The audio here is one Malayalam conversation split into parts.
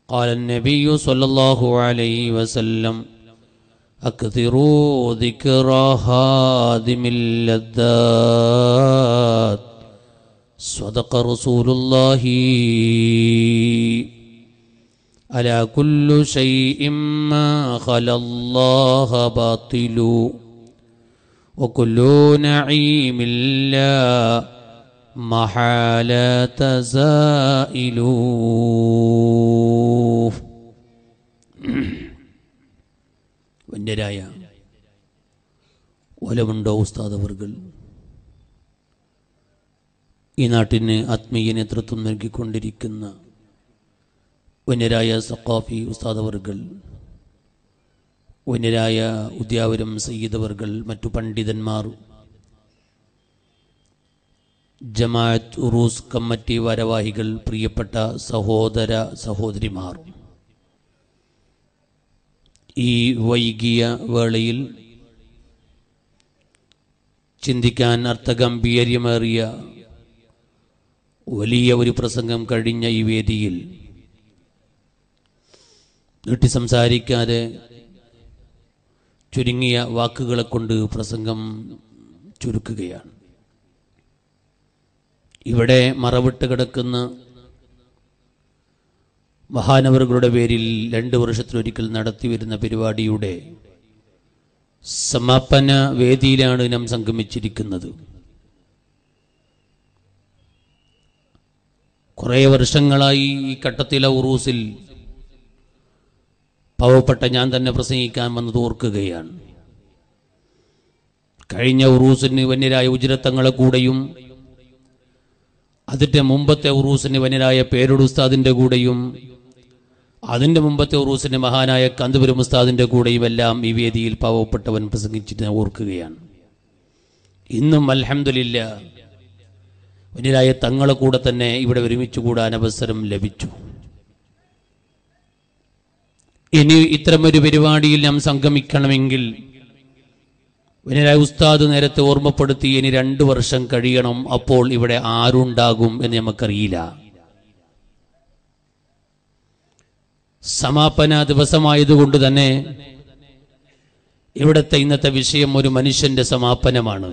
قال النبي صلى الله عليه وسلم أكثروا ذكر هادم اللذات صدق رسول الله ألا كل شيء ما خلا الله باطل وكل نعيم لا محالة زائل വന്യരായ ഒലവുണ്ടോ ഉസ്താദ് അവർകൾ ഈ നാട്ടിന് ആത്മീയ നേതൃത്വം നൽകിക്കൊണ്ടിരിക്കുന്ന വന്യരായ സഖാഫി ഉസ്താദ് അവർകൾ വന്യരായ ഉദ്യാവരം സയ്യിദ് അവർകൾ മറ്റു പണ്ഡിതന്മാർ ജമാഅത്ത് ഉറൂസ് കമ്മിറ്റി ഭാരവാഹികൾ പ്രിയപ്പെട്ട സഹോദര സഹോദരിമാർ ഈ വൈകിയ വേളയിൽ ചിന്തിക്കാൻ അർത്ഥഗംഭീര്യമേറിയ വലിയ ഒരു പ്രസംഗം കഴിഞ്ഞ ഈ വേദിയിൽ നീട്ടി സംസാരിക്കാതെ ചുരുങ്ങിയ വാക്കുകളെ കൊണ്ട് പ്രസംഗം ചുരുക്കുകയാണ് ഇവിടെ മറവിട്ട് കിടക്കുന്ന മഹാനവറുകളുടെ പേരിൽ രണ്ട് വർഷത്തിലൊരിക്കൽ നടത്തിവരുന്ന പരിപാടിയുടെ സമാപന വേദിയിലാണ് നാം സംഗമിച്ചിരിക്കുന്നത് കുറേ വർഷങ്ങളായി ഈ കട്ടത്തില ഉറൂസിൽ പാവപ്പെട്ട ഞാൻ തന്നെ പ്രസംഗിക്കാൻ വന്നത് ഓർക്കുകയാണ് കഴിഞ്ഞ ഉറൂസിന് വന്യരായ ഉജ്രത്തങ്ങളെ കൂടെയും അതിൻ്റെ മുമ്പത്തെ ഉറൂസിന് വന്യരായ പേരോട് ഉസ്താദിൻ്റെ കൂടെയും അതിൻ്റെ മുമ്പത്തെ ഉറൂസിന് മഹാനായ കന്തുപുരം ഉസ്താദിൻ്റെ കൂടെയും എല്ലാം ഈ വേദിയിൽ പാവപ്പെട്ടവൻ പ്രസംഗിച്ചിട്ട് ഞാൻ ഓർക്കുകയാണ് ഇന്നും അൽഹംദുലില്ല വന്യരായ തങ്ങളെ കൂടെ തന്നെ ഇവിടെ ഒരുമിച്ച് കൂടാൻ അവസരം ലഭിച്ചു ഇനി ഇത്തരമൊരു പരിപാടിയിൽ നാം സംഗമിക്കണമെങ്കിൽ വനിരായ ഉസ്താദ് നേരത്തെ ഓർമ്മപ്പെടുത്തി ഇനി രണ്ടു വർഷം കഴിയണം അപ്പോൾ ഇവിടെ ആരുണ്ടാകും എന്ന് നമുക്കറിയില്ല സമാപന ദിവസമായതുകൊണ്ട് തന്നെ ഇവിടുത്തെ ഇന്നത്തെ വിഷയം ഒരു മനുഷ്യന്റെ സമാപനമാണ്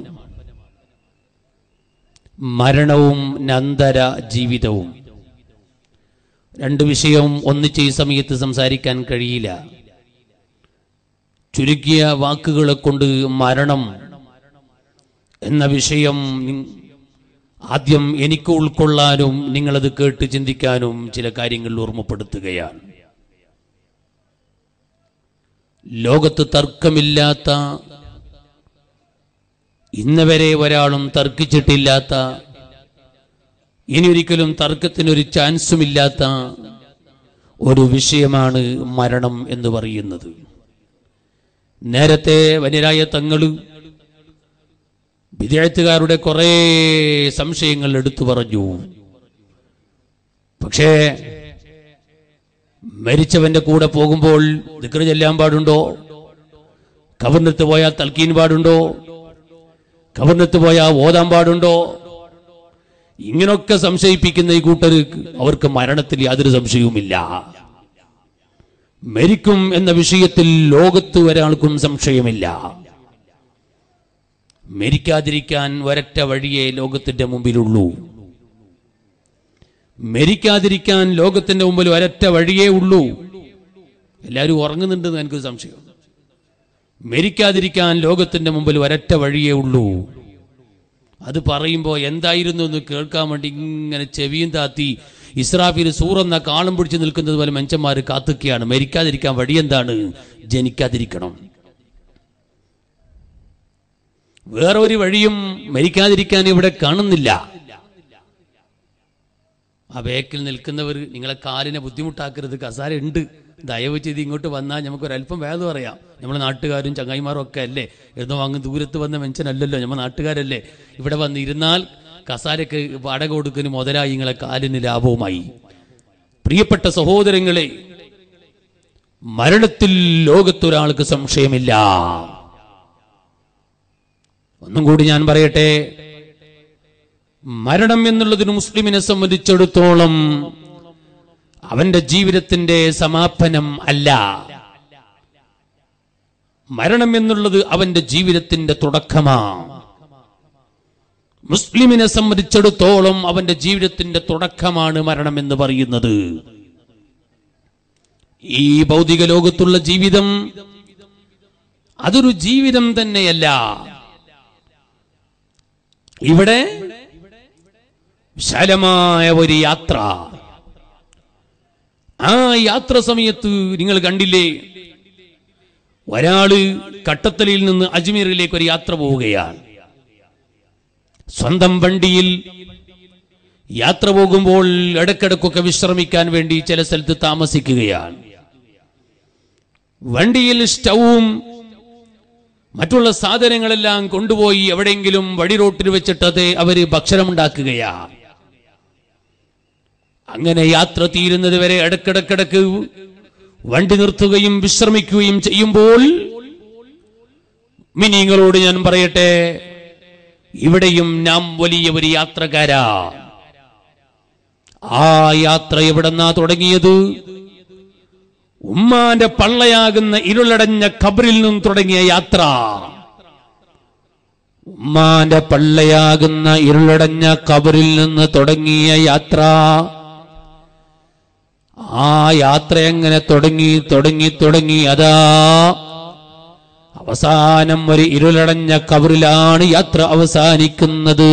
മരണവും നന്തര ജീവിതവും രണ്ട് വിഷയവും ഒന്നിച്ച് ഈ സമയത്ത് സംസാരിക്കാൻ കഴിയില്ല ചുരുക്കിയ വാക്കുകളെ കൊണ്ട് മരണം എന്ന വിഷയം നി- ആദ്യം എനിക്ക് ഉൾക്കൊള്ളാനും നിങ്ങളത് കേട്ട് ചിന്തിക്കാനും ചില കാര്യങ്ങൾ ഓർമ്മപ്പെടുത്തുകയാണ് ലോകത്ത് തർക്കമില്ലാത്ത ഇന്ന് വരെ ഒരാളും തർക്കിച്ചിട്ടില്ലാത്ത ഇനി ഒരിക്കലും തർക്കത്തിനൊരു ചാൻസുമില്ലാത്ത ഒരു വിഷയമാണ് മരണം എന്ന് പറയുന്നത് നേരത്തെ വനിരായ തങ്ങള് വിദ്യാർത്ഥികാരുടെ കുറേ സംശയങ്ങൾ എടുത്തു പറഞ്ഞു പക്ഷേ മരിച്ചവന്റെ കൂടെ പോകുമ്പോൾ ദിക്റ് ചെല്ലാൻ പാടുണ്ടോ കവർന്നത്ത് പോയാൽ തൽക്കീൻ പാടുണ്ടോ കവർന്നത്ത് പോയാൽ ഓതാൻ പാടുണ്ടോ ഇങ്ങനൊക്കെ സംശയിപ്പിക്കുന്ന ഈ കൂട്ടർ അവർക്ക് മരണത്തിൽ യാതൊരു സംശയവുമില്ല മരിക്കും എന്ന വിഷയത്തിൽ ലോകത്ത് ഒരാൾക്കും സംശയമില്ല മരിക്കാതിരിക്കാൻ ഒരൊറ്റ വഴിയേ ലോകത്തിന്റെ മുമ്പിലുള്ളൂ മരിക്കാതിരിക്കാൻ ലോകത്തിന്റെ മുമ്പിൽ ഒരൊറ്റ വഴിയേ ഉള്ളൂ എല്ലാവരും ഉറങ്ങുന്നുണ്ടെന്ന് എനിക്ക് സംശയം മരിക്കാതിരിക്കാൻ ലോകത്തിന്റെ മുമ്പിൽ ഒരൊറ്റ വഴിയേ ഉള്ളൂ അത് പറയുമ്പോൾ എന്തായിരുന്നു എന്ന് കേൾക്കാൻ വേണ്ടി ഇങ്ങനെ ചെവിയും താത്തി ഇസ്രാഫിൽ സൂറെന്ന കാളും പിടിച്ച് നിൽക്കുന്നത് പോലെ മനുഷ്യന്മാർ കാത്തുകയാണ് മരിക്കാതിരിക്കാൻ വഴിയെന്താണ് ജനിക്കാതിരിക്കണം വേറെ ഒരു വഴിയും മരിക്കാതിരിക്കാൻ ഇവിടെ കാണുന്നില്ല ആ ബേക്കിൽ നിൽക്കുന്നവർ നിങ്ങളെ കാലിനെ ബുദ്ധിമുട്ടാക്കരുത് കസാര ഉണ്ട് ദയവ് ചെയ്ത് ഇങ്ങോട്ട് വന്നാൽ നമുക്കൊരല്പം വേദം പറയാം നമ്മുടെ നാട്ടുകാരും ചങ്ങായിമാരും ഒക്കെ അല്ലേ എന്നോ അങ്ങ് ദൂരത്ത് വന്ന മനുഷ്യനല്ലല്ലോ നമ്മൾ നാട്ടുകാരല്ലേ ഇവിടെ വന്നിരുന്നാൽ കസാരക്ക് വാടക കൊടുക്കുന്ന മുതലായി നിങ്ങളെ കാലിന് ലാഭവുമായി പ്രിയപ്പെട്ട സഹോദരങ്ങളെ മരണത്തിൽ ലോകത്തൊരാൾക്ക് സംശയമില്ല ഒന്നും കൂടി ഞാൻ പറയട്ടെ മരണം എന്നുള്ളതിന് മുസ്ലിമിനെ സംബന്ധിച്ചിടത്തോളം അവന്റെ ജീവിതത്തിന്റെ സമാപനം അല്ല മരണം എന്നുള്ളത് അവന്റെ ജീവിതത്തിന്റെ തുടക്കമാണ് മുസ്ലിമിനെ സംബന്ധിച്ചിടത്തോളം അവന്റെ ജീവിതത്തിന്റെ തുടക്കമാണ് മരണം എന്ന് പറയുന്നത് ഈ ഭൗതിക ലോകത്തുള്ള ജീവിതം അതൊരു ജീവിതം തന്നെയല്ല ഇവിടെ വിശാലമായ ഒരു യാത്ര ആ യാത്ര സമയത്ത് നിങ്ങൾ കണ്ടില്ലേ ഒരാള് കട്ടത്തലയിൽ നിന്ന് അജ്മീറിലേക്ക് ഒരു യാത്ര പോവുകയാണ് സ്വന്തം വണ്ടിയിൽ യാത്ര പോകുമ്പോൾ ഇടക്കിടക്കൊക്കെ വിശ്രമിക്കാൻ വേണ്ടി ചില സ്ഥലത്ത് താമസിക്കുകയാണ് വണ്ടിയിൽ സ്റ്റൗവും മറ്റുള്ള സാധനങ്ങളെല്ലാം കൊണ്ടുപോയി എവിടെയെങ്കിലും വഴി റോട്ടിൽ വെച്ചിട്ടത് അവര് ഭക്ഷണമുണ്ടാക്കുകയാണ് അങ്ങനെ യാത്ര തീരുന്നത് വരെ ഇടക്കിടക്കിടക്ക് വണ്ടി നിർത്തുകയും വിശ്രമിക്കുകയും ചെയ്യുമ്പോൾ മിനിങ്ങളോട് ഞാൻ പറയട്ടെ ഇവിടെയും നാം വലിയ ഒരു യാത്രക്കാരാ ആ യാത്ര എവിടെന്നാ തുടങ്ങിയത് ഉമ്മാന്റെ പള്ളയാകുന്ന ഇരുളടഞ്ഞ ഖബറിൽ നിന്നും തുടങ്ങിയ യാത്ര ഉമ്മാന്റെ പള്ളയാകുന്ന ഇരുളടഞ്ഞ ഖബറിൽ നിന്ന് തുടങ്ങിയ യാത്ര ആ യാത്ര എങ്ങനെ തുടങ്ങി തുടങ്ങി തുടങ്ങി അതാ അവസാനം ഒരു ഇരുളടഞ്ഞ കബറിലാണ് യാത്ര അവസാനിക്കുന്നത്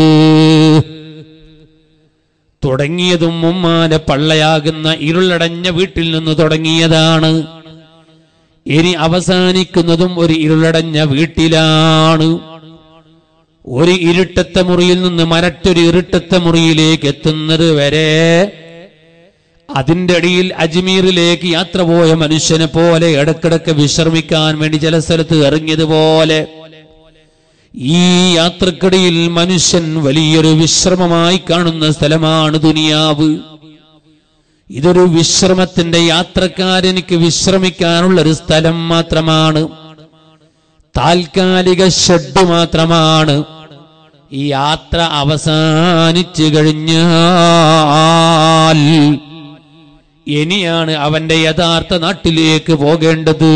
തുടങ്ങിയതും ഉമ്മാന്റെ പള്ളയാകുന്ന ഇരുളടഞ്ഞ വീട്ടിൽ നിന്ന് തുടങ്ങിയതാണ് ഇനി അവസാനിക്കുന്നതും ഒരു ഇരുളടഞ്ഞ വീട്ടിലാണ് ഒരു ഇരുട്ടത്തെ മുറിയിൽ നിന്ന് മറ്റൊരു ഇരുട്ടത്തെ മുറിയിലേക്ക് എത്തുന്നത് വരെ അതിന്റെ അടിയിൽ അജ്മീറിലേക്ക് യാത്ര പോയ മനുഷ്യനെ പോലെ ഇടക്കിടക്ക് വിശ്രമിക്കാൻ വേണ്ടി ചില സ്ഥലത്ത് ഇറങ്ങിയതുപോലെ ഈ യാത്രക്കിടയിൽ മനുഷ്യൻ വലിയൊരു വിശ്രമമായി കാണുന്ന സ്ഥലമാണ് ദുനിയാവ് ഇതൊരു വിശ്രമത്തിന്റെ യാത്രക്കാരനിക്ക് വിശ്രമിക്കാനുള്ള ഒരു സ്ഥലം മാത്രമാണ് താൽക്കാലിക ഷെഡ് മാത്രമാണ് ഈ യാത്ര അവസാനിച്ചു കഴിഞ്ഞാൽ ഇനിയാണ് അവന്റെ യഥാർത്ഥ നാട്ടിലേക്ക് പോകേണ്ടത്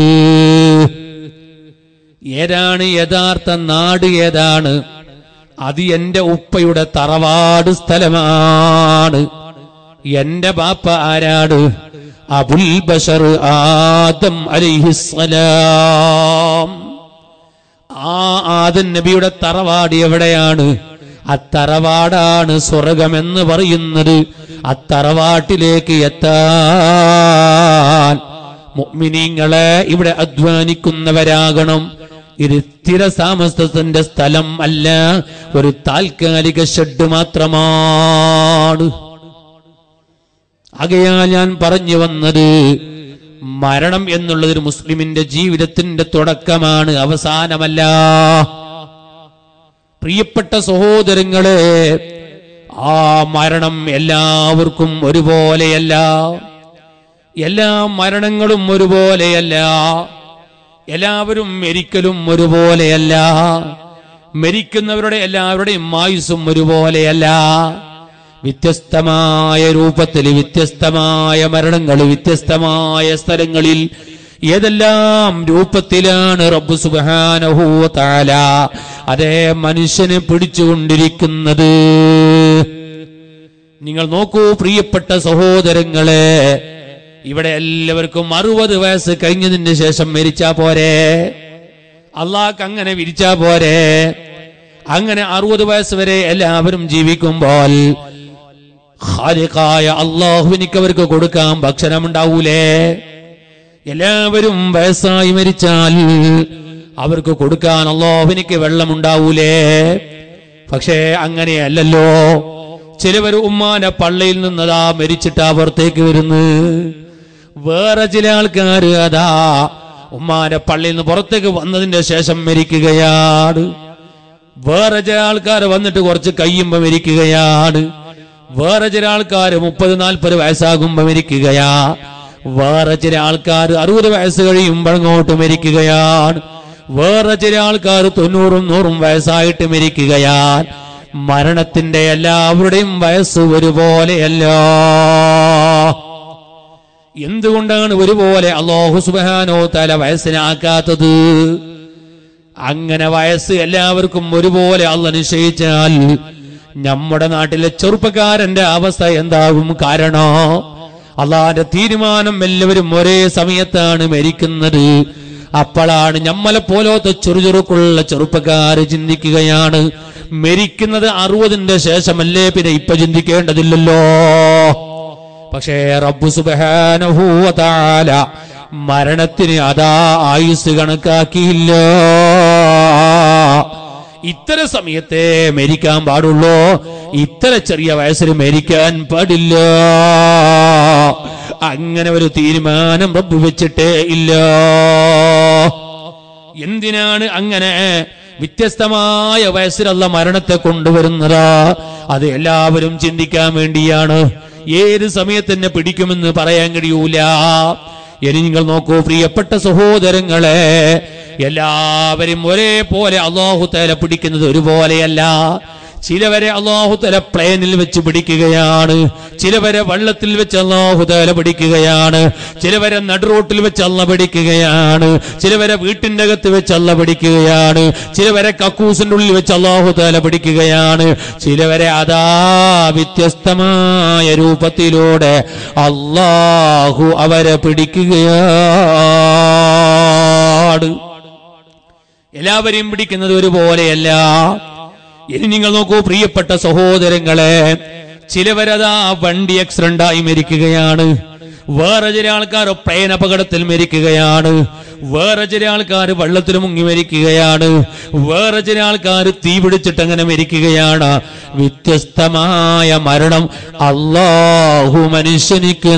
ഏതാണ് യഥാർത്ഥ നാട് ഏതാണ് അത് എന്റെ ഉപ്പയുടെ തറവാട് സ്ഥലമാണ് എന്റെ ബാപ്പ ആരാണ് അബുൽ ബഷർ ആദം അലിഹിസ്സലാം ആ ആദൻ നബിയുടെ തറവാട് എവിടെയാണ് അത്തറവാടാണ് സ്വർഗമെന്ന് പറയുന്നത് അത്തറവാട്ടിലേക്ക് എത്താൻ മുഅ്മിനീങ്ങളെ ഇവിടെ അധ്വാനിക്കുന്നവരാകണം ഇത് സ്ഥിരതാമസത്തിന്റെ സ്ഥലം അല്ല ഒരു താൽക്കാലിക ഷെഡ് മാത്രമാണ് ആകയാൽ ഞാൻ പറഞ്ഞു വന്നത് മരണം എന്നുള്ളത് ഒരു മുസ്ലിമിന്റെ ജീവിതത്തിന്റെ തുടക്കമാണ് അവസാനമല്ല പ്രിയപ്പെട്ട സഹോദരങ്ങളെ ആ മരണം എല്ലാവർക്കും ഒരുപോലെയല്ല എല്ലാ മരണങ്ങളും ഒരുപോലെയല്ല എല്ലാവരും മരിക്കലും ഒരുപോലെയല്ല മരിക്കുന്നവരുടെ എല്ലാവരുടെയും ആയുസ്സും ഒരുപോലെയല്ല വ്യത്യസ്തമായ രൂപത്തിൽ വ്യത്യസ്തമായ മരണങ്ങൾ വ്യത്യസ്തമായ സ്ഥലങ്ങളിൽ ഏതെല്ലാം രൂപത്തിലാണ് റബ്ബു സുബാനഹൂ താല അതേ മനുഷ്യനെ പിടിച്ചുകൊണ്ടിരിക്കുന്നത് നിങ്ങൾ നോക്കൂ പ്രിയപ്പെട്ട സഹോദരങ്ങളെ ഇവിടെ എല്ലാവർക്കും അറുപത് വയസ്സ് കഴിഞ്ഞതിന് ശേഷം മരിച്ചാ പോരെ അള്ളാഹ് അങ്ങനെ വിരിച്ചാ പോരെ അങ്ങനെ അറുപത് വയസ്സ് വരെ എല്ലാവരും ജീവിക്കുമ്പോൾ ഖാലിഖായ അള്ളാഹുവിനിക്ക് അവർക്ക് കൊടുക്കാൻ ഭക്ഷണം ഉണ്ടാവൂലേ എല്ലാവരും വയസ്സായി മരിച്ചാൽ അവർക്ക് കൊടുക്കാൻ അള്ളാഹുവിനിക്ക് വെള്ളമുണ്ടാവൂലേ പക്ഷേ അങ്ങനെയല്ലല്ലോ ചിലവർ ഉമ്മാന്റെ പള്ളിയിൽ നിന്നതാ മരിച്ചിട്ട് പുറത്തേക്ക് വരുന്നു വേറെ ചില ആൾക്കാർ അതാ ഉമ്മാന്റെ പള്ളിയിൽ നിന്ന് പുറത്തേക്ക് വന്നതിന്റെ ശേഷം മരിക്കുകയാണ് വേറെ ചില ആൾക്കാർ വന്നിട്ട് കുറച്ച് കയ്യുമ്പോ മരിക്കുകയാണ് വേറെ ചില ആൾക്കാർ മുപ്പത് നാൽപ്പത് വയസ്സാകുമ്പോ മരിക്കുകയാ വേറെ ചില ആൾക്കാർ അറുപത് വയസ്സ് കഴിയുമ്പോൾ അങ്ങോട്ട് മരിക്കുകയാണ് വേറെ ചില ആൾക്കാർ തൊണ്ണൂറും നൂറും വയസ്സായിട്ട് മരിക്കുകയാണ് മരണത്തിന്റെ എല്ലാവരുടെയും വയസ്സ് ഒരുപോലെയല്ല എന്തുകൊണ്ടാണ് ഒരുപോലെ അള്ളാഹു സുബാനോ തല വയസ്സിനാക്കാത്തത് അങ്ങനെ വയസ്സ് എല്ലാവർക്കും ഒരുപോലെ അള്ള നിശ്ചയിച്ചാൽ നമ്മുടെ നാട്ടിലെ ചെറുപ്പക്കാരന്റെ അവസ്ഥ എന്താകും കാരണോ അള്ളാന്റെ തീരുമാനം എല്ലാവരും ഒരേ സമയത്താണ് മരിക്കുന്നത് അപ്പോഴാണ് ഞമ്മലെ പോലത്തെ ചെറുചെറുക്കുള്ള ചെറുപ്പക്കാര് ചിന്തിക്കുകയാണ് മരിക്കുന്നത് അറുപതിന്റെ ശേഷമല്ലേ പിന്നെ ഇപ്പൊ ചിന്തിക്കേണ്ടതില്ലല്ലോ പക്ഷേ റബ്ബു സുബ്ഹാനഹു വ തആല മരണത്തിന് അതാ ആയുസ് കണക്കാക്കിയില്ല ഇത്തര സമയത്തെ മരിക്കാൻ പാടുള്ളൂ ഇത്ര ചെറിയ വയസ്സിൽ മരിക്കാൻ പാടില്ല അങ്ങനെ ഒരു തീരുമാനം റബ്ബ് വെച്ചിട്ടേ ഇല്ല എന്തിനാണ് അങ്ങനെ വ്യത്യസ്തമായ വയസ്സിലുള്ള മരണത്തെ കൊണ്ടുവരുന്നത് അത് എല്ലാവരും ചിന്തിക്കാൻ വേണ്ടിയാണ് ഏത് സമയത്ത് എന്നെ പിടിക്കുമെന്ന് പറയാൻ കഴിയൂല ഇനി നിങ്ങൾ നോക്കൂ പ്രിയപ്പെട്ട സഹോദരങ്ങളെ എല്ലാവരും ഒരേപോലെ അള്ളാഹു തല പിടിക്കുന്നത് ഒരുപോലെയല്ല ചിലവരെ അള്ളാഹുതല പ്ലെയിനിൽ വെച്ച് പിടിക്കുകയാണ് ചിലവരെ വള്ളത്തിൽ വെച്ച് അള്ളാഹുതല പിടിക്കുകയാണ് ചിലവരെ നടുറോട്ടിൽ വെച്ച് അള്ള പിടിക്കുകയാണ് ചിലവരെ വീട്ടിന്റെ അകത്ത് വെച്ച് അള്ള പിടിക്കുകയാണ് ചിലവരെ കക്കൂസിന്റെ ഉള്ളിൽ വെച്ച് അള്ളാഹുതല പിടിക്കുകയാണ് ചിലവരെ അതാ വ്യത്യസ്തമായ രൂപത്തിലൂടെ അള്ളാഹു അവരെ പിടിക്കുകയാണ് എല്ലാവരെയും പിടിക്കുന്നത് ഒരുപോലെയല്ല ഇനി നിങ്ങൾ നോക്കൂ പ്രിയപ്പെട്ട സഹോദരങ്ങളെ ചിലവരതാ വണ്ടി ആക്സിഡന്റ് ആയി മരിക്കുകയാണ് വേറെ ചില ആൾക്കാർ പ്ലെയിൻ അപകടത്തിൽ മരിക്കുകയാണ് വേറെ ചില ആൾക്കാർ വെള്ളത്തിൽ മുങ്ങി മരിക്കുകയാണ് വേറെ ചില ആൾക്കാർ തീ പിടിച്ചിട്ട് അങ്ങനെ മരിക്കുകയാണ് വ്യത്യസ്തമായ മരണം അള്ളാഹു മനുഷ്യനിക്ക്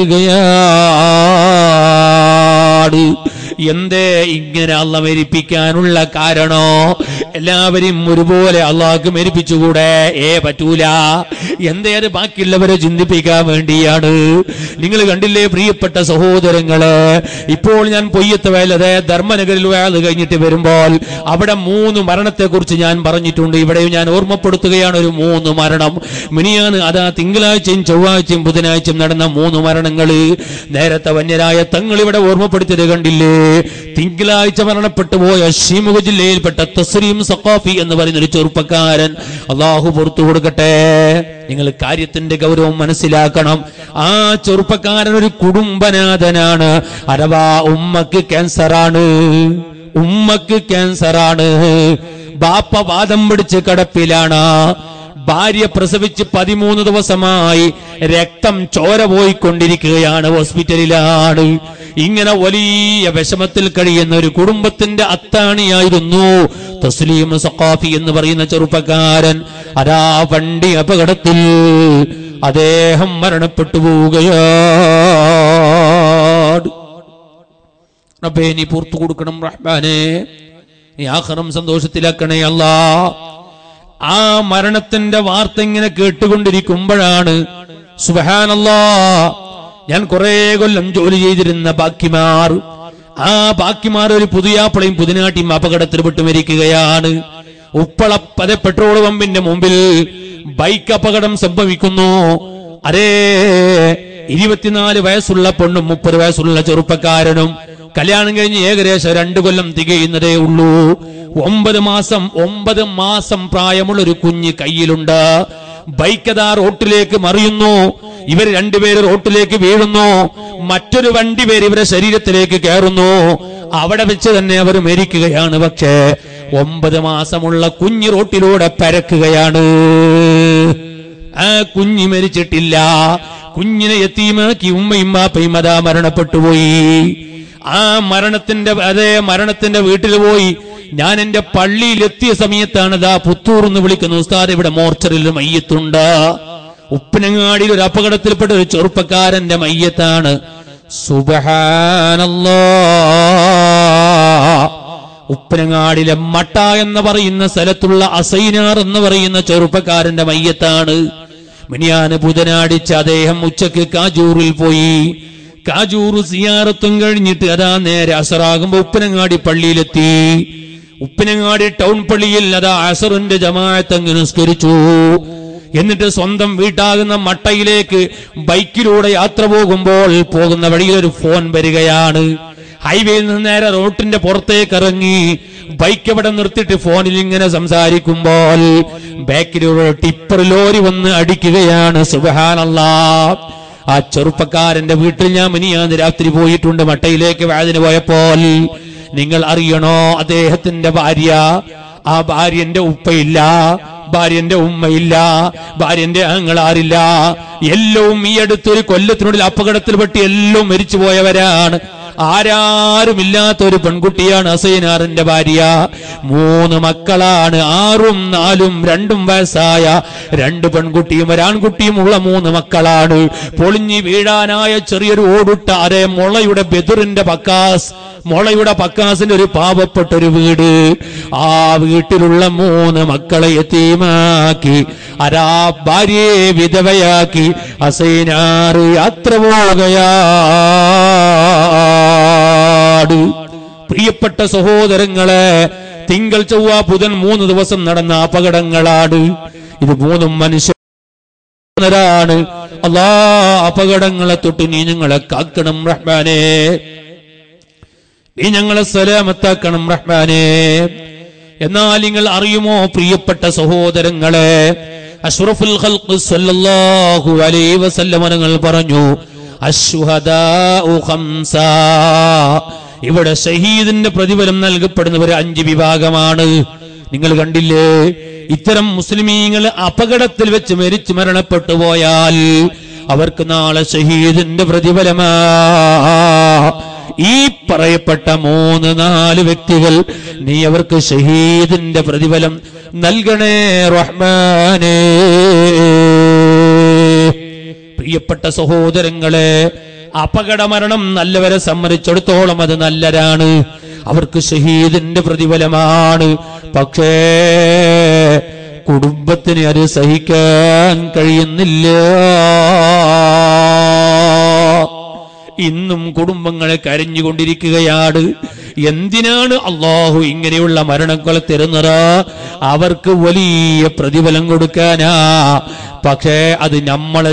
നൽകുകയാണ് എന്തേ ഇങ്ങനെ അള്ള മരിപ്പിക്കാനുള്ള കാരണോ എല്ലാവരെയും ഒരുപോലെ അള്ളാഹ്ക്ക് മരിപ്പിച്ചുകൂടെ ഏ പറ്റൂല എന്തേ അത് ബാക്കിയുള്ളവരെ ചിന്തിപ്പിക്കാൻ വേണ്ടിയാണ് നിങ്ങൾ കണ്ടില്ലേ പ്രിയപ്പെട്ട സഹോദരങ്ങള് ഇപ്പോൾ ഞാൻ പൊയ്യത്ത് വേലത് ധർമ്മനഗരിൽ വേല കഴിഞ്ഞിട്ട് വരുമ്പോൾ അവിടെ മൂന്ന് മരണത്തെ കുറിച്ച് ഞാൻ പറഞ്ഞിട്ടുണ്ട് ഇവിടെയും ഞാൻ ഓർമ്മപ്പെടുത്തുകയാണ് ഒരു മൂന്ന് മരണം മിനിയാണ് അതാ തിങ്കളാഴ്ചയും ചൊവ്വാഴ്ചയും ബുധനാഴ്ചയും നടന്ന മൂന്ന് മരണങ്ങള് നേരത്തെ വന്യരായ തങ്ങൾ ഇവിടെ ഓർമ്മപ്പെടുത്തിയത് കണ്ടില്ലേ തിങ്കളാഴ്ച മരണപ്പെട്ടു പോയ ഷിമുഖ ജില്ലയിൽപ്പെട്ട തസ്രീം സഖാഫി എന്ന് പറയുന്ന ഒരു ചെറുപ്പക്കാരൻ അള്ളാഹു പുറത്തു കൊടുക്കട്ടെ നിങ്ങൾ കാര്യത്തിന്റെ ഗൗരവം മനസ്സിലാക്കണം ആ ചെറുപ്പക്കാരൻ ഒരു കുടുംബനാഥനാണ് അഥവാ ഉമ്മക്ക് ക്യാൻസറാണ് ഉമ്മക്ക് ക്യാൻസറാണ് ബാപ്പ വാദം പിടിച്ച് കിടപ്പിലാണ് ഭാര്യ പ്രസവിച്ച് പതിമൂന്ന് ദിവസമായി രക്തം ചോര പോയിക്കൊണ്ടിരിക്കുകയാണ് ഹോസ്പിറ്റലിലാണ് ഇങ്ങനെ വലിയ വിഷമത്തിൽ കഴിയുന്ന ഒരു കുടുംബത്തിന്റെ അത്താണിയായിരുന്നു തസ്ലീം സഖാഫി എന്ന് പറയുന്ന ചെറുപ്പക്കാരൻ അതാ വണ്ടി അപകടത്തിൽ അദ്ദേഹം മരണപ്പെട്ടു പോവുകയാണ് റബ്ബേ നീ പുറത്തു കൊടുക്കണം റഹ്മാനെ നീ ആഹ്റം സന്തോഷത്തിലാക്കണേ അല്ലാ ആ മരണത്തിന്റെ വാർത്ത ഇങ്ങനെ കേട്ടുകൊണ്ടിരിക്കുമ്പോഴാണ് സുബഹാനല്ലാ ഞാൻ കുറെ കൊല്ലം ജോലി ചെയ്തിരുന്ന ബാക്കിമാർ ആ ബാക്കിമാർ ഒരു പുതിയാപ്പളയും പുതിനാട്ടിയും അപകടത്തിൽപ്പെട്ട് മരിക്കുകയാണ് ഉപ്പള പല പെട്രോൾ പമ്പിന്റെ മുമ്പിൽ ബൈക്ക് അപകടം സംഭവിക്കുന്നു അതേ ഇരുപത്തിനാല് വയസ്സുള്ള പെണ്ണും മുപ്പത് വയസ്സുള്ള ചെറുപ്പക്കാരനും കല്യാണം കഴിഞ്ഞ് ഏകദേശം രണ്ടു കൊല്ലം തികയുന്നതേ ഉള്ളൂ ഒമ്പത് മാസം ഒമ്പത് മാസം പ്രായമുള്ള ഒരു കുഞ്ഞ് കയ്യിലുണ്ട് ബൈക്കതാ റോട്ടിലേക്ക് മറിയുന്നു ഇവർ രണ്ടുപേര് റോട്ടിലേക്ക് വീഴുന്നു മറ്റൊരു വണ്ടി പേര് ഇവരെ ശരീരത്തിലേക്ക് കയറുന്നു അവിടെ വെച്ച് തന്നെ അവർ മരിക്കുകയാണ് പക്ഷേ ഒമ്പത് മാസമുള്ള കുഞ്ഞ് റോട്ടിലൂടെ പരക്കുകയാണ് ആ കുഞ്ഞ് മരിച്ചിട്ടില്ല കുഞ്ഞിനെ എത്തിയുമാക്കി ഉമ്മയും ബാപ്പയും അതാ മരണപ്പെട്ടുപോയി ആ മരണത്തിന്റെ അതേ മരണത്തിന്റെ വീട്ടിൽ പോയി ഞാൻ എന്റെ പള്ളിയിൽ എത്തിയ സമയത്താണ് ദാ പുത്തൂർ എന്ന് വിളിക്കുന്ന ഉസ്താദ് ഇവിടെ മോർച്ചറിൽ മയ്യത്തുണ്ട് ഉപ്പനങ്ങാടിയിൽ ഒരു അപകടത്തിൽപ്പെട്ട ഒരു ചെറുപ്പക്കാരന്റെ മയ്യത്താണ് സുബഹാനല്ലാ ഉപ്പനങ്ങാടിലെ മട്ട എന്ന് പറയുന്ന സ്ഥലത്തുള്ള അസൈനാർ എന്ന് പറയുന്ന ചെറുപ്പക്കാരന്റെ മയ്യത്താണ് മിനിയാന് ബുധനാടിച്ച് അദ്ദേഹം ഉച്ചക്ക് കാജൂറിൽ പോയി കാജൂർ സിയാറത്തും കഴിഞ്ഞിട്ട് അതാ നേരെ അസറാകുമ്പോ ഉപ്പനങ്ങാടി പള്ളിയിലെത്തി ഉപ്പനങ്ങാടി ടൗൺ പള്ളിയിൽ അതാ അസറിന്റെ ജമാഅത്ത് അങ്ങ് നിസ്കരിച്ചു എന്നിട്ട് സ്വന്തം വീട്ടാകുന്ന മട്ടയിലേക്ക് ബൈക്കിലൂടെ യാത്ര പോകുമ്പോൾ പോകുന്ന വഴിയിൽ ഒരു ഫോൺ വരികയാണ് ഹൈവേയിൽ നിന്ന് നേരെ റോട്ടിന്റെ പുറത്തേക്ക് ഇറങ്ങി ബൈക്ക് അവിടെ നിർത്തിയിട്ട് ഫോണിൽ ഇങ്ങനെ സംസാരിക്കുമ്പോൾ ബാക്കിലൂടെ ടിപ്പർ ലോറി വന്ന് അടിക്കുകയാണ് സുബഹാനല്ലാ ആ ചെറുപ്പക്കാരന്റെ വീട്ടിൽ ഞാൻ മിനിയാന്ന് രാത്രി പോയിട്ടുണ്ട് മട്ടയിലേക്ക് വാതിന് പോയപ്പോൾ നിങ്ങൾ അറിയണോ അദ്ദേഹത്തിന്റെ ഭാര്യ ആ ഭാര്യന്റെ ഉപ്പയില്ല ഭാര്യന്റെ ഉമ്മയില്ല ഭാര്യന്റെ ആങ്ങളാരില്ല എല്ലാം ഈ അടുത്തൊരു കൊല്ലത്തിനുള്ളിൽ അപകടത്തിൽപ്പെട്ട് എല്ലാം മരിച്ചു പോയവരാണ് ആരാരുമില്ലാത്ത ഒരു പെൺകുട്ടിയാണ് അസൈനാറിന്റെ ഭാര്യ മൂന്ന് മക്കളാണ് ആറും നാലും രണ്ടും വയസ്സായ രണ്ട് പെൺകുട്ടിയും ഒരാൺകുട്ടിയും ഉള്ള മൂന്ന് മക്കളാണ് പൊളിഞ്ഞു വീഴാനായ ചെറിയൊരു ഓടുട്ട അരെ മുളയുടെ ബെതുറിന്റെ പക്കാസ് മുളയുടെ പക്കാസിന്റെ ഒരു പാവപ്പെട്ട ഒരു വീട് ആ വീട്ടിലുള്ള മൂന്ന് മക്കളെ എത്തിയുമാക്കി അരാ ഭാര്യയെ വിധവയാക്കി അസൈനാറ് യാത്ര പോകുകയാണ് പ്രിയപ്പെട്ട സഹോദരങ്ങളെ തിങ്കൾ ചൊവ്വ ബുധൻ മൂന്ന് ദിവസം നടന്ന അപകടങ്ങളാണ് ഇത് മൂന്നും മനുഷ്യരാണ് അല്ലാ അപകടങ്ങളെ തൊട്ട് നീ ഞങ്ങളെ കാക്കണം റഹ്മാനേ നീ ഞങ്ങളെ സലാമത്താക്കണം റഹ്മാനേ എന്നാൽ നിങ്ങൾ അറിയുമോ പ്രിയപ്പെട്ട സഹോദരങ്ങളെ അഷ്റഫുൽ ഖൽഖ് സല്ലല്ലാഹു അലൈഹി വസല്ലം തങ്ങൾ പറഞ്ഞു അശ്ഹദാഉ ഖംസ ഇവിടെ ഷഹീദിന്റെ പ്രതിഫലം നൽകപ്പെടുന്നവർ അഞ്ച് വിഭാഗമാണ് നിങ്ങൾ കണ്ടില്ലേ ഇത്തരം മുസ്ലിമീങ്ങൾ അപകടത്തിൽ വെച്ച് മരിച്ചു മരണപ്പെട്ടു പോയാൽ അവർക്ക് നാളെ ഷഹീദിന്റെ പ്രതിഫലമാ ഈ പറയപ്പെട്ട മൂന്ന് നാല് വ്യക്തികൾ നീ അവർക്ക് ഷഹീദിന്റെ പ്രതിഫലം നൽകണേ റഹ്മാനേ പ്രിയപ്പെട്ട സഹോദരങ്ങളെ അപകടമരണം നല്ലവരെ സമ്മതിച്ചിടത്തോളം അത് നല്ലതാണ് അവർക്ക് ഷഹീദിന്റെ പ്രതിഫലമാണ് പക്ഷേ കുടുംബത്തിന് അത് സഹിക്കാൻ കഴിയുന്നില്ല ഇന്നും കുടുംബങ്ങളെ കരഞ്ഞുകൊണ്ടിരിക്കുകയാണ് എന്തിനാണ് അള്ളാഹു ഇങ്ങനെയുള്ള മരണങ്ങളെ തരുന്നത് അവർക്ക് വലിയ പ്രതിഫലം കൊടുക്കാനാ പക്ഷേ അത് നമ്മളെ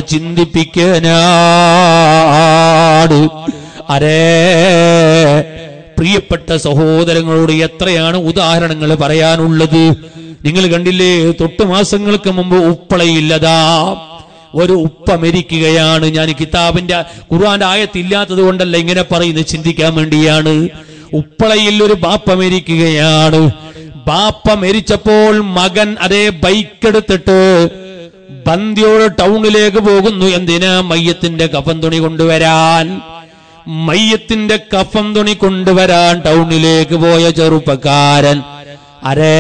ചിന്തിപ്പിക്കാനാണ് അരേ പ്രിയപ്പെട്ട സഹോദരങ്ങളോട് എത്രയാണ് ഉദാഹരണങ്ങൾ പറയാനുള്ളത് നിങ്ങൾ കണ്ടില്ലേ തൊട്ടു മാസങ്ങൾക്ക് മുമ്പ് ഉപ്പളയില്ലതാ ഒരു ഉപ്പ മരിക്കുകയാണ് ഞാൻ ഈ കിതാബിന്റെ ഖുർആന്റെ ആയത്തില്ലാത്തത് കൊണ്ടല്ല ഇങ്ങനെ പറയുന്നത് ചിന്തിക്കാൻ വേണ്ടിയാണ് ഉപ്പളയിൽ ഒരു ബാപ്പ മരിക്കുകയാണ് ബാപ്പ മരിച്ചപ്പോൾ മകൻ അതേ ബൈക്ക് എടുത്തിട്ട് ബന്ദിയോട് ടൗണിലേക്ക് പോകുന്നു എന്തിനാ മയ്യത്തിന്റെ കഫൻ തുണി കൊണ്ടുവരാൻ മയ്യത്തിന്റെ കഫം തുണി കൊണ്ടുവരാൻ ടൗണിലേക്ക് പോയ ചെറുപ്പക്കാരൻ അരേ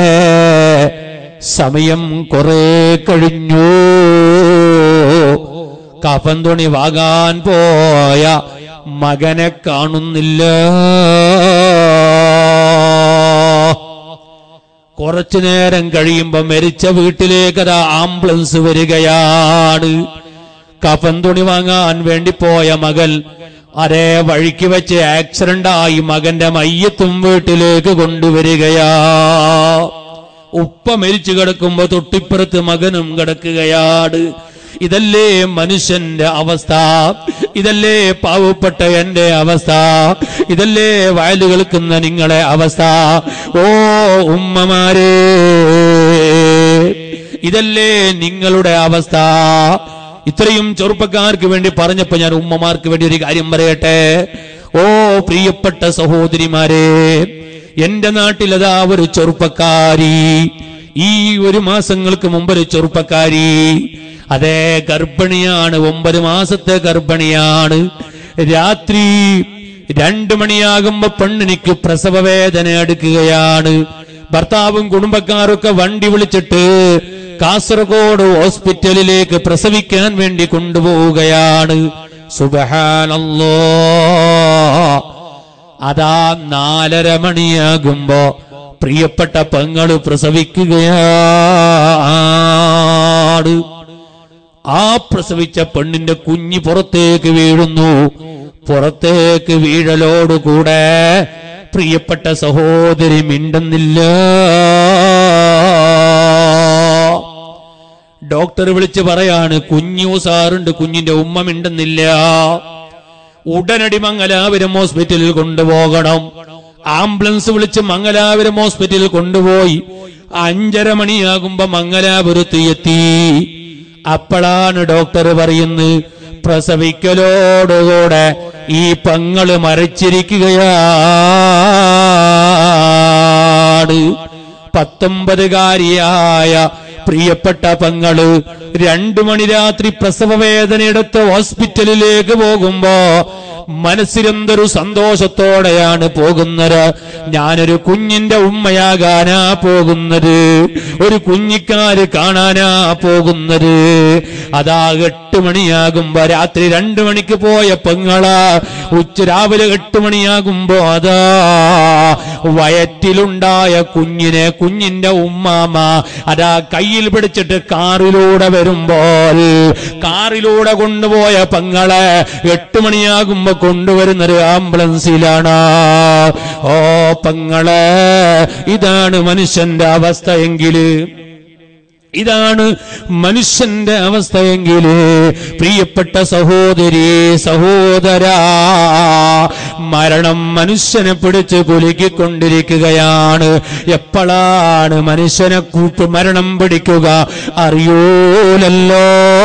സമയം കുറെ കഴിഞ്ഞു കഫൻ തുണി വാങ്ങാൻ പോയ മകനെ കാണുന്നില്ല കുറച്ചു നേരം കഴിയുമ്പോ മരിച്ച വീട്ടിലേക്ക് അതാ ആംബുലൻസ് വരികയാണ് കഫൻ തുണി വാങ്ങാൻ വേണ്ടി പോയ മകൻ അതേ വഴിക്ക് വെച്ച് ആക്സിഡന്റ് ആയി മകന്റെ മയ്യത്തും വീട്ടിലേക്ക് കൊണ്ടുവരികയാ ഉപ്പ മരിച്ചു കിടക്കുമ്പോ തൊട്ടിപ്പുറത്ത് മകനും കിടക്കുകയാണ് ഇതല്ലേ മനുഷ്യന്റെ അവസ്ഥ ഇതല്ലേ പാവപ്പെട്ട എന്റെ അവസ്ഥ ഇതല്ലേ വയല് കേൾക്കുന്ന നിങ്ങളെ അവസ്ഥ ഓ ഉമ്മമാരേ ഇതല്ലേ നിങ്ങളുടെ അവസ്ഥ ഇത്രയും ചെറുപ്പക്കാർക്ക് വേണ്ടി പറഞ്ഞപ്പോ ഞാൻ ഉമ്മമാർക്ക് വേണ്ടി ഒരു കാര്യം പറയട്ടെ ഓ പ്രിയപ്പെട്ട സഹോദരിമാരെ എന്റെ നാട്ടിലതാ ഒരു ചെറുപ്പക്കാരി ഈ ഒരു മാസങ്ങൾക്ക് മുമ്പ് ഒരു ചെറുപ്പക്കാരി അതേ ഗർഭിണിയാണ് ഒമ്പത് മാസത്തെ ഗർഭിണിയാണ് രാത്രി രണ്ടു മണിയാകുമ്പോ പെണ്ണിനിക്ക് പ്രസവ വേദന എടുക്കുകയാണ് ഭർത്താവും കുടുംബക്കാരൊക്കെ വണ്ടി വിളിച്ചിട്ട് കാസർഗോഡ് ഹോസ്പിറ്റലിലേക്ക് പ്രസവിക്കാൻ വേണ്ടി കൊണ്ടുപോവുകയാണ് സുബഹാനല്ലോ അതാ നാലര മണിയാകുമ്പോ പ്രിയപ്പെട്ട പെങ്ങള് പ്രസവിക്കുകയാണ് ആ പ്രസവിച്ച പെണ്ണിന്റെ കുഞ്ഞ് പുറത്തേക്ക് വീഴുന്നു പുറത്തേക്ക് വീഴലോടുകൂടെ പ്രിയപ്പെട്ട സഹോദരി മിണ്ടുന്നില്ല ഡോക്ടർ വിളിച്ച് പറയാണ് കുഞ്ഞു സാറുണ്ട് കുഞ്ഞിന്റെ ഉമ്മ മിണ്ടുന്നില്ല ഉടനടി മംഗലാപുരം ഹോസ്പിറ്റലിൽ കൊണ്ടുപോകണം ആംബുലൻസ് വിളിച്ച് മംഗലാപുരം ഹോസ്പിറ്റലിൽ കൊണ്ടുപോയി അഞ്ചര മണിയാകുമ്പോ മംഗലാപുരത്ത് എത്തി അപ്പോഴാണ് ഡോക്ടർ പറയുന്നത് പ്രസവിക്കലോടുകൂടെ ഈ പങ്ങള് മരച്ചിരിക്കുകയാണ് പത്തൊമ്പതുകാരിയായ പ്രിയപ്പെട്ട പങ്ങള് രണ്ടു മണി രാത്രി പ്രസവ വേദനയെടുത്ത് ഹോസ്പിറ്റലിലേക്ക് പോകുമ്പോ മനസ്സിലെന്തൊരു സന്തോഷത്തോടെയാണ് പോകുന്നത് ഞാനൊരു കുഞ്ഞിന്റെ ഉമ്മയാകാനാ പോകുന്നത് ഒരു കുഞ്ഞിക്കാര് കാണാനാ പോകുന്നത് അതാ എട്ട് മണിയാകുമ്പോ രാത്രി രണ്ടു മണിക്ക് പോയ പെങ്ങള ഉച്ച രാവിലെ എട്ട് മണിയാകുമ്പോ അതാ വയറ്റിലുണ്ടായ കുഞ്ഞിനെ കുഞ്ഞിന്റെ ഉമ്മാമ അതാ കയ്യിൽ പിടിച്ചിട്ട് കാറിലൂടെ വരുമ്പോൾ കാറിലൂടെ കൊണ്ടുപോയ പെങ്ങളെ എട്ട് മണിയാകുമ്പോ കൊണ്ടുവരുന്നൊരു ആംബുലൻസിലാണ് ഓ പെങ്ങളെ ഇതാണ് മനുഷ്യന്റെ അവസ്ഥയെങ്കില് ഇതാണ് മനുഷ്യന്റെ അവസ്ഥയെങ്കില് പ്രിയപ്പെട്ട സഹോദരി സഹോദര മരണം മനുഷ്യനെ പിടിച്ച് കുലുക്കിക്കൊണ്ടിരിക്കുകയാണ് എപ്പോഴാണ് മനുഷ്യനെ കൂട്ട് മരണം പിടിക്കുക അറിയൂലല്ലോ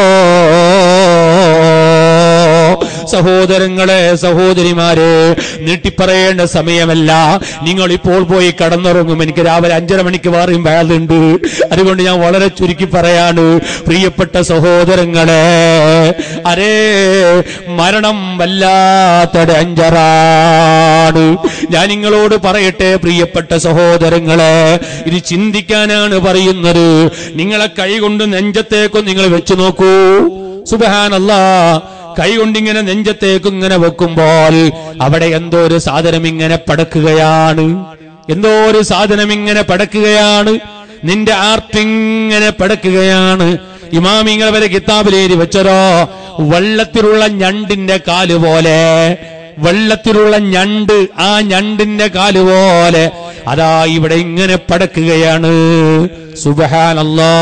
സഹോദരങ്ങളെ സഹോദരിമാരെ നീട്ടിപ്പറയേണ്ട സമയമല്ല നിങ്ങൾ ഇപ്പോൾ പോയി കടന്നുറങ്ങും എനിക്ക് രാവിലെ അഞ്ചര മണിക്ക് വേറെയും വേളുണ്ട് അതുകൊണ്ട് ഞാൻ വളരെ ചുരുക്കി പറയാണ് പ്രിയപ്പെട്ട സഹോദരങ്ങളെ അരേ മരണം വല്ലാത്ത ഡേഞ്ചറാണ് ഞാൻ നിങ്ങളോട് പറയട്ടെ പ്രിയപ്പെട്ട സഹോദരങ്ങളെ ഇത് ചിന്തിക്കാനാണ് പറയുന്നത് നിങ്ങളെ കൈ കൊണ്ട് നെഞ്ചത്തേക്കും നിങ്ങൾ വെച്ചു നോക്കൂ സുബഹാനല്ലാ കൈ കൊണ്ടിങ്ങനെ നെഞ്ചത്തേക്ക് ഇങ്ങനെ വെക്കുമ്പോൾ അവിടെ എന്തോ ഒരു സാധനം ഇങ്ങനെ പടക്കുകയാണ് എന്തോ ഒരു സാധനം ഇങ്ങനെ പടക്കുകയാണ് നിന്റെ ആർട്ടിങ്ങനെ പടക്കുകയാണ് ഇമാമിങ്ങൾ വരെ കിതാബിലേരി വെച്ചരോ വെള്ളത്തിലുള്ള ഞണ്ടിന്റെ കാല് പോലെ വെള്ളത്തിലുള്ള ഞണ്ട് ആ ഞണ്ടിന്റെ കാല് പോലെ അതാ ഇവിടെ ഇങ്ങനെ പടക്കുകയാണ് സുബഹാനല്ലാ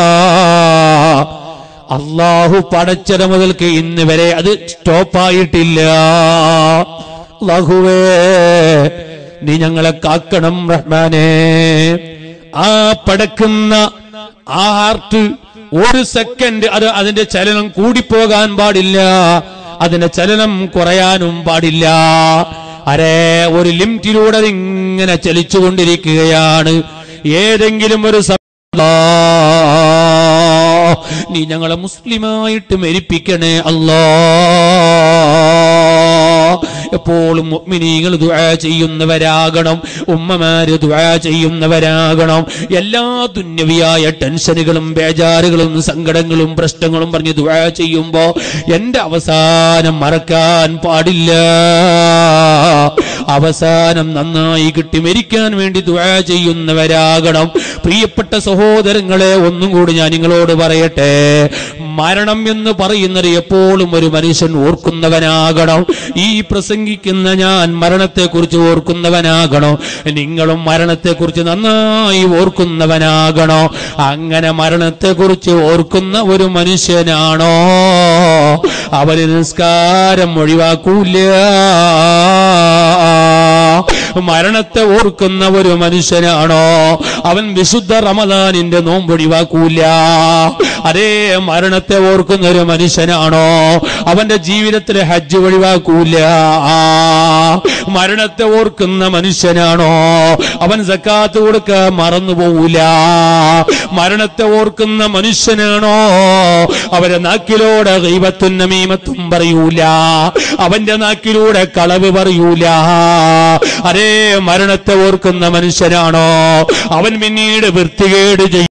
അള്ളാഹു പടച്ചത് മുതൽക്ക് ഇന്ന് വരെ അത് സ്റ്റോപ്പായിട്ടില്ല അള്ളാഹുവേ നീ ഞങ്ങളെ കാക്കണം റഹ്മാനെ ആ പടക്കുന്ന ആ ഹാർട്ട് ഒരു സെക്കൻഡ് അത് അതിന്റെ ചലനം കൂടിപ്പോകാൻ പാടില്ല അതിന്റെ ചലനം കുറയാനും പാടില്ല അരേ ഒരു ലിമിറ്റിലൂടെ അത് ഇങ്ങനെ ചലിച്ചുകൊണ്ടിരിക്കുകയാണ് ഏതെങ്കിലും ഒരു സ- നീ ഞങ്ങളെ മുസ്ലിമായിട്ട് മരിപ്പിക്കണേ അല്ലാ എപ്പോഴും മുഅ്മിനീങ്ങൾ ദുആ ചെയ്യുന്നവരാകണം ഉമ്മമാര് ദുആ ചെയ്യുന്നവരാകണം എല്ലാ ദുന്യവിയായ ടെൻഷനുകളും ബേജാറുകളും സങ്കടങ്ങളും പ്രശ്നങ്ങളും പറഞ്ഞ് ദുആ ചെയ്യുമ്പോ എന്റെ അവസാനം മറക്കാൻ പാടില്ല അവസാനം നന്നായി കിട്ടി മരിക്കാൻ വേണ്ടി ദുആ ചെയ്യുന്നവരാകണം പ്രിയപ്പെട്ട സഹോദരങ്ങളെ ഒന്നും കൂടി ഞാൻ നിങ്ങളോട് പറയട്ടെ മരണം എന്ന് പറയുന്നത് എപ്പോഴും ഒരു മനുഷ്യൻ ഓർക്കുന്നവനാകണം ഈ പ്രസംഗിക്കുന്ന ഞാൻ മരണത്തെക്കുറിച്ച് ഓർക്കുന്നവനാകണം നിങ്ങളും മരണത്തെക്കുറിച്ച് നന്നായി ഓർക്കുന്നവനാകണോ അങ്ങനെ മരണത്തെക്കുറിച്ച് ഓർക്കുന്ന ഒരു മനുഷ്യനാണോ അവന് നിസ്കാരം ഒഴിവാക്കൂല മരണത്തെ ഓർക്കുന്ന ഒരു മനുഷ്യനാണോ അവൻ വിശുദ്ധ റമദാനിന്റെ നോമ്പൊഴിവാക്കൂല അതേ മരണത്തെ ഓർക്കുന്ന ഒരു മനുഷ്യനാണോ അവന്റെ ജീവിതത്തിലെ ഹജ്ജ് ഒഴിവാക്കൂല മരണത്തെ ഓർക്കുന്ന മനുഷ്യനാണോ അവൻ സക്കാത്ത് കൊടുക്കാൻ മറന്നു പോകൂല മരണത്തെ ഓർക്കുന്ന മനുഷ്യനാണോ അവരെ നാക്കിലൂടെ ദൈവത്തും നമീമത്തും പറയൂല അവന്റെ നാക്കിലൂടെ കളവ് പറയൂല അതേ മരണത്തെ ഓർക്കുന്ന മനുഷ്യനാണോ അവൻ പിന്നീട് വൃത്തികേട് ചെയ്യും